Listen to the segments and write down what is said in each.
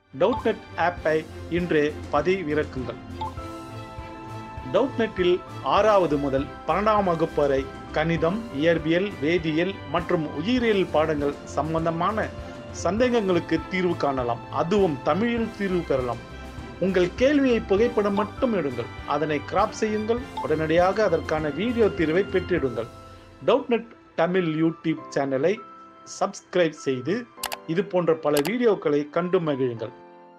doubt net ஆப்பை இன்றே பதிவிறக்குங்கள் doubt நெட்டில் ஆறாவது முதல் பன்னெண்டாம் வகுப்பு வரை கணிதம் இயற்பியல் வேதியியல் மற்றும் உயிரியல் பாடங்கள் சம்பந்தமான சந்தேகங்களுக்கு தீர்வு காணலாம் அதுவும் தமிழில் தீர்வு பெறலாம் உங்கள் கேள்வியை புகைப்படம் மட்டும் எடுங்கள் அதனை கிராப் செய்யுங்கள் உடனடியாக அதற்கான வீடியோ தீர்வை பெற்றிடுங்கள் டவுட் நெட் தமிழ் யூடியூப் சேனலை சப்ஸ்கிரைப் செய்து இது போன்ற பல வீடியோக்களை கண்டு மகிழுங்கள்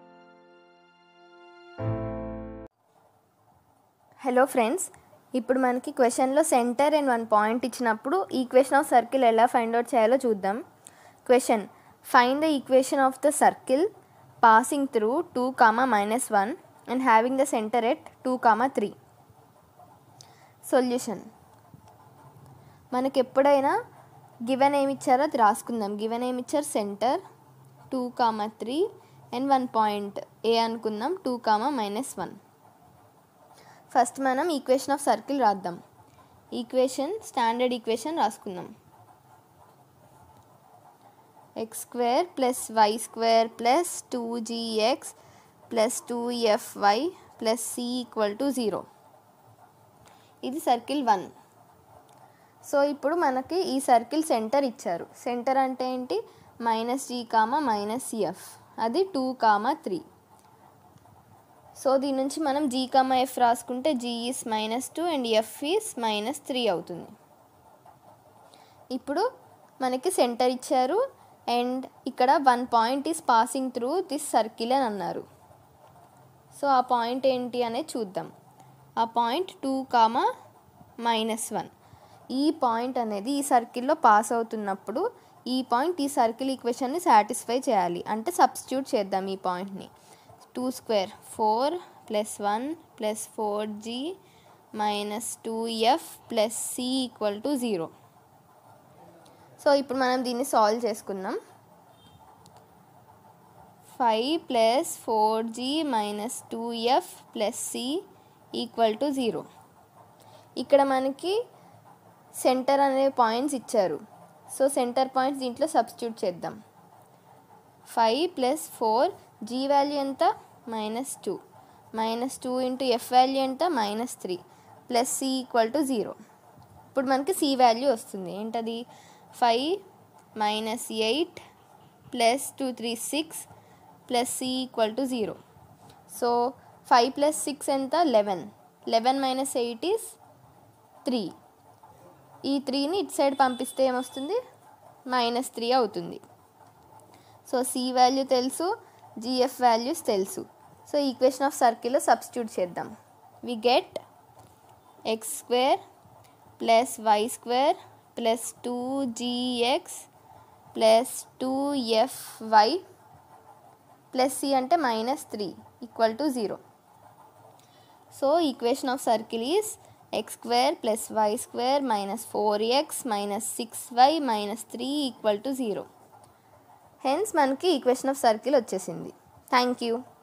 హలో ఫ్రెండ్స్ ఇప్పుడు మనకి క్వశ్చన్లో సెంటర్ అండ్ వన్ పాయింట్ ఇచ్చినప్పుడు ఈక్వేషన్ ఆఫ్ సర్కిల్ ఎలా ఫైండ్ అవుట్ చేయాలో చూద్దాం question find the equation of the circle passing through two comma minus one and having the centre at two comma three solution మనకి ఎప్పుడైనా given ఏమి ఇచ్చారో అది రాసుకుందాం given ఏమి ఇచ్చారు centre two comma three and one point A అనుకుందాం two comma minus one first మనం equation of circle రాద్దాం ఈక్వేషన్ స్టాండర్డ్ ఈక్వేషన్ రాసుకుందాం x square plus y square plus two g x plus two f y plus c equal to zero ఇది circle one so ఇప్పుడు మనకి ఈ circle centre ఇచ్చారు centre అంటే ఏంటి minus g comma minus f అది టూ కామా త్రీ సో దీని నుంచి మనం జీ కామా ఎఫ్ రాసుకుంటే g is minus two and f is minus three అవుతుంది ఇప్పుడు మనకి సెంటర్ ఇచ్చారు అండ్ ఇక్కడ one point is passing through this circle అని అన్నారు సో ఆ పాయింట్ ఏంటి అనేది చూద్దాం ఆ point two comma minus one ఈ పాయింట్ అనేది ఈ సర్కిల్లో పాస్ అవుతున్నప్పుడు ఈ పాయింట్ ఈ సర్కిల్ ఈక్వేషన్ని సాటిస్ఫై చేయాలి అంటే సబ్స్టిట్యూట్ చేద్దాం ఈ పాయింట్ని two square four plus one plus four g minus two f plus c equal to zero so ఇప్పుడు మనం దీన్ని సాల్వ్ చేసుకుందాం five plus four g minus two f plus c equal to zero ఇక్కడ మనకి centre అనే points ఇచ్చారు so centre points దీంట్లో substitute చేద్దాం five plus four g value ఎంత minus two minus two into f value ఎంత minus three plus c equal to zero ఇప్పుడు మనకి సి వాల్యూ వస్తుంది ఏంటది five minus eight plus two three six plus c equal to zero so five plus six ఎంత eleven eleven minus eight is three ఈ త్రీని ఇటు side పంపిస్తే ఏమొస్తుంది మైనస్ త్రీ అవుతుంది సో సి వాల్యూ తెలుసు జిఎఫ్ వాల్యూస్ తెలుసు సో ఈక్వేషన్ ఆఫ్ సర్కిల్లో సబ్స్టిట్యూట్ చేద్దాం we get x square plus y square plus two g x plus two f y plus c అంటే minus three equal to zero so equation of circle is x square plus y square minus four x minus six y minus three equal to zero hence మనకి equation of circle వచ్చేసింది thank you